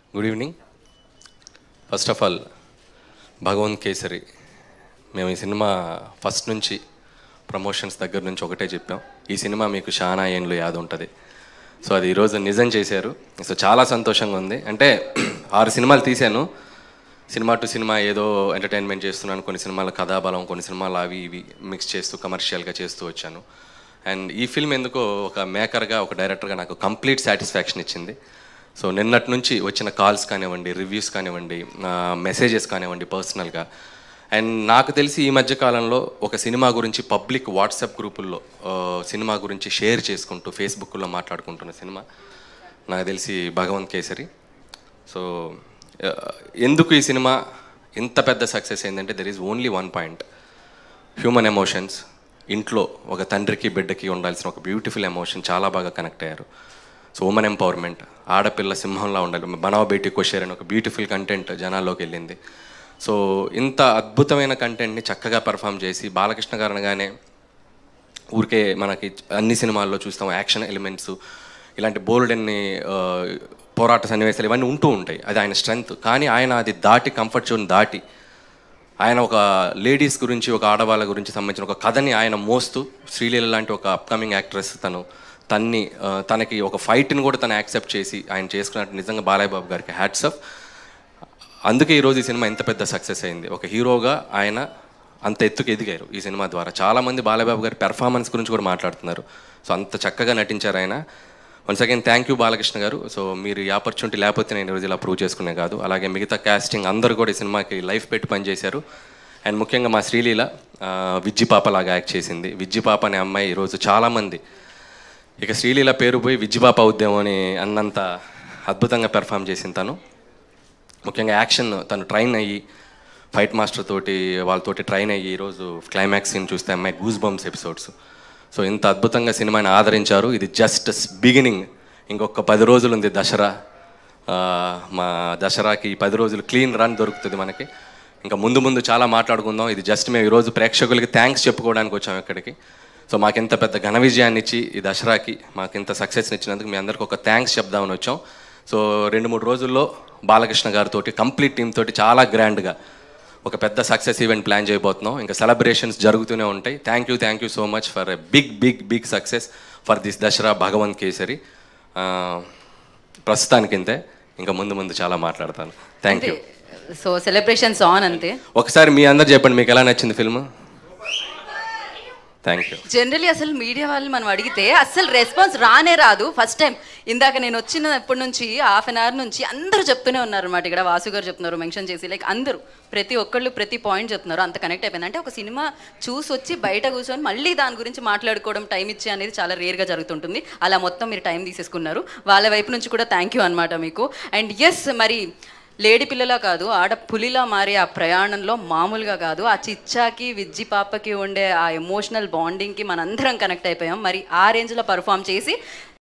good evening first of all Bhagavanth Kesari మేము ఈ cinema first నుంచి ప్రమోషన్స్ దగ్గర నుంచి ఒకటే చెప్పాం ఈ సినిమా మీకు చాలా ఏండ్లు యాద ఉంటుంది సో అది ఈరోజు నిజం చేశారు సో చాలా సంతోషంగా ఉంది అంటే ఆరు సినిమాలు తీశాను సినిమా టు సినిమా ఏదో ఎంటర్టైన్మెంట్ చేస్తున్నాను కొన్ని సినిమాల కథాబలం కొన్ని సినిమాలు అవి ఇవి మిక్స్ చేస్తూ కమర్షియల్గా చేస్తూ వచ్చాను అండ్ ఈ ఫిల్మ్ ఎందుకో ఒక మేకర్గా ఒక డైరెక్టర్గా నాకు కంప్లీట్ సాటిస్ఫాక్షన్ ఇచ్చింది సో నిన్నటి నుంచి వచ్చిన కాల్స్ కానివ్వండి రివ్యూస్ కానివ్వండి మెసేజెస్ కానివ్వండి పర్సనల్గా అండ్ నాకు తెలిసి ఈ మధ్య కాలంలో ఒక సినిమా గురించి పబ్లిక్ వాట్సాప్ గ్రూపుల్లో ఆ, సినిమా గురించి షేర్ చేసుకుంటూ ఫేస్బుక్లో మాట్లాడుకుంటున్న సినిమా నాకు తెలిసి భగవంత్ కేసరి సో ఆ, ఎందుకు ఈ సినిమా ఇంత పెద్ద సక్సెస్ అయిందంటే there is only one point human emotions ఇంట్లో ఒక తండ్రికి బిడ్డకి ఉండాల్సిన ఒక బ్యూటిఫుల్ ఎమోషన్ చాలా బాగా కనెక్ట్ అయ్యారు సో ఉమెన్ ఎంపవర్మెంట్ ఆడపిల్ల సింహంలా ఉండాలి బనావ బేటీ క్వశ్చర్ అని ఒక బ్యూటిఫుల్ కంటెంట్ జనాల్లోకి వెళ్ళింది సో ఇంత అద్భుతమైన కంటెంట్ని చక్కగా పర్ఫామ్ చేసి బాలకృష్ణ గారు అనగానే ఊరికే మనకి అన్ని సినిమాల్లో చూస్తాం యాక్షన్ ఎలిమెంట్స్ ఇలాంటి బోల్డ్ అన్ని ఆ, పోరాట సన్నివేశాలు ఇవన్నీ ఉంటూ ఉంటాయి అది ఆయన స్ట్రెంగ్త్ కానీ ఆయన అది దాటి కంఫర్ట్ జోన్ దాటి ఆయన ఒక లేడీస్ గురించి ఒక ఆడవాళ్ళ గురించి సంబంధించిన ఒక కథని ఆయన మోస్తూ శ్రీలీల లాంటి ఒక అప్కమింగ్ యాక్ట్రెస్ తను తన్ని ఆ, తనకి ఒక ఫైట్ని కూడా తను యాక్సెప్ట్ చేసి ఆయన చేసుకున్నట్టు నిజంగా బాలయ్య బాబు గారికి హ్యాట్స్ ఆఫ్ అందుకే ఈరోజు ఈ సినిమా ఇంత పెద్ద సక్సెస్ అయింది ఒక హీరోగా ఆయన అంత ఎత్తుకు ఎదిగారు ఈ సినిమా ద్వారా చాలామంది బాలయ్యబాబు గారి పెర్ఫార్మెన్స్ గురించి కూడా మాట్లాడుతున్నారు సో అంత చక్కగా నటించారు ఆయన once again thank you Balakrishna garu so మీరు ఈ ఆపర్చునిటీ లేకపోతే నేను ఈరోజు ఇలా ప్రూవ్ చేసుకునే కాదు అలాగే మిగతా కాస్టింగ్ అందరూ కూడా ఈ సినిమాకి లైఫ్ పెట్టి పనిచేశారు అండ్ ముఖ్యంగా మా శ్రీలీల ఆ, విజ్జి పాప లాగా యాక్ట్ చేసింది విజ్జి పాప అనే అమ్మాయి ఈరోజు చాలామంది ఇక శ్రీలీల పేరు పోయి విజ్జిపాప ఉద్యమం అని అన్నంత అద్భుతంగా పెర్ఫామ్ చేసింది తను ముఖ్యంగా యాక్షన్ తను ట్రైన్ అయ్యి ఫైట్ మాస్టర్ తోటి వాళ్ళతోటి ట్రైన్ అయ్యి ఈరోజు క్లైమాక్స్ సీన్ చూస్తే అమ్మాయి గూస్ బంప్స్ ఎపిసోడ్స్ సో ఇంత అద్భుతంగా సినిమాని ఆదరించారు ఇది జస్ట్ బిగినింగ్ ఇంకొక పది రోజులు ఉంది దసరా ఆ, మా దసరాకి ఈ పది రోజులు క్లీన్ రన్ దొరుకుతుంది మనకి ఇంకా ముందు ముందు చాలా మాట్లాడుకుందాం ఇది జస్ట్ మేము ఈరోజు ప్రేక్షకులకి థ్యాంక్స్ చెప్పుకోవడానికి వచ్చాం ఇక్కడికి సో మాకింత పెద్ద ఘన విజయాన్ని ఇచ్చి ఈ దసరాకి మాకింత సక్సెస్ని ఇచ్చినందుకు మీ అందరికి ఒక థ్యాంక్స్ చెప్దామని వచ్చాం సో రెండు మూడు రోజుల్లో బాలకృష్ణ గారితో కంప్లీట్ టీమ్ తోటి చాలా గ్రాండ్గా ఒక పెద్ద సక్సెస్ ఈవెంట్ ప్లాన్ చేయబోతున్నాం ఇంకా సెలబ్రేషన్స్ జరుగుతూనే ఉంటాయి thank you thank you so much for a big big big success for this Dasara Bhagavanth Kesari ఆ, ప్రస్తుతానికి ఇంతే ఇంకా ముందు ముందు చాలా మాట్లాడతాను thank you so celebrations on అంతే ఒకసారి మీ అందరు చెప్పండి మీకు ఎలా నచ్చింది ఫిల్మ్ థ్యాంక్ యూ జనరలీ అసలు మీడియా వాళ్ళు మనం అడిగితే అసలు రెస్పాన్స్ రానే రాదు ఫస్ట్ టైం ఇందాక నేను వచ్చినప్పటి నుంచి హాఫ్ అన్ అవర్ నుంచి అందరూ చెప్తూనే ఉన్నారు అనమాట ఇక్కడ వాసు గారు చెప్తున్నారు మెన్షన్ చేసి లైక్ అందరూ ప్రతి ఒక్కళ్ళు ప్రతి పాయింట్ చెప్తున్నారు అంత కనెక్ట్ అయిపోయింది అంటే ఒక సినిమా చూసి వచ్చి బయట కూర్చొని మళ్ళీ దాని గురించి మాట్లాడుకోవడం టైం ఇచ్చి అనేది చాలా రేర్గా జరుగుతుంటుంది అలా మొత్తం మీరు టైం తీసేసుకున్నారు వాళ్ళ వైపు నుంచి కూడా థ్యాంక్ యూ అనమాట మీకు అండ్ ఎస్ మరి లేడీ పిల్లలా కాదు ఆడ పులిలా మారే ఆ ప్రయాణంలో మామూలుగా కాదు ఆ చిచ్చాకి విజ్జి పాపకి ఉండే ఆ ఎమోషనల్ బాండింగ్కి మనందరం కనెక్ట్ అయిపోయాం మరి ఆ రేంజ్లో పర్ఫామ్ చేసి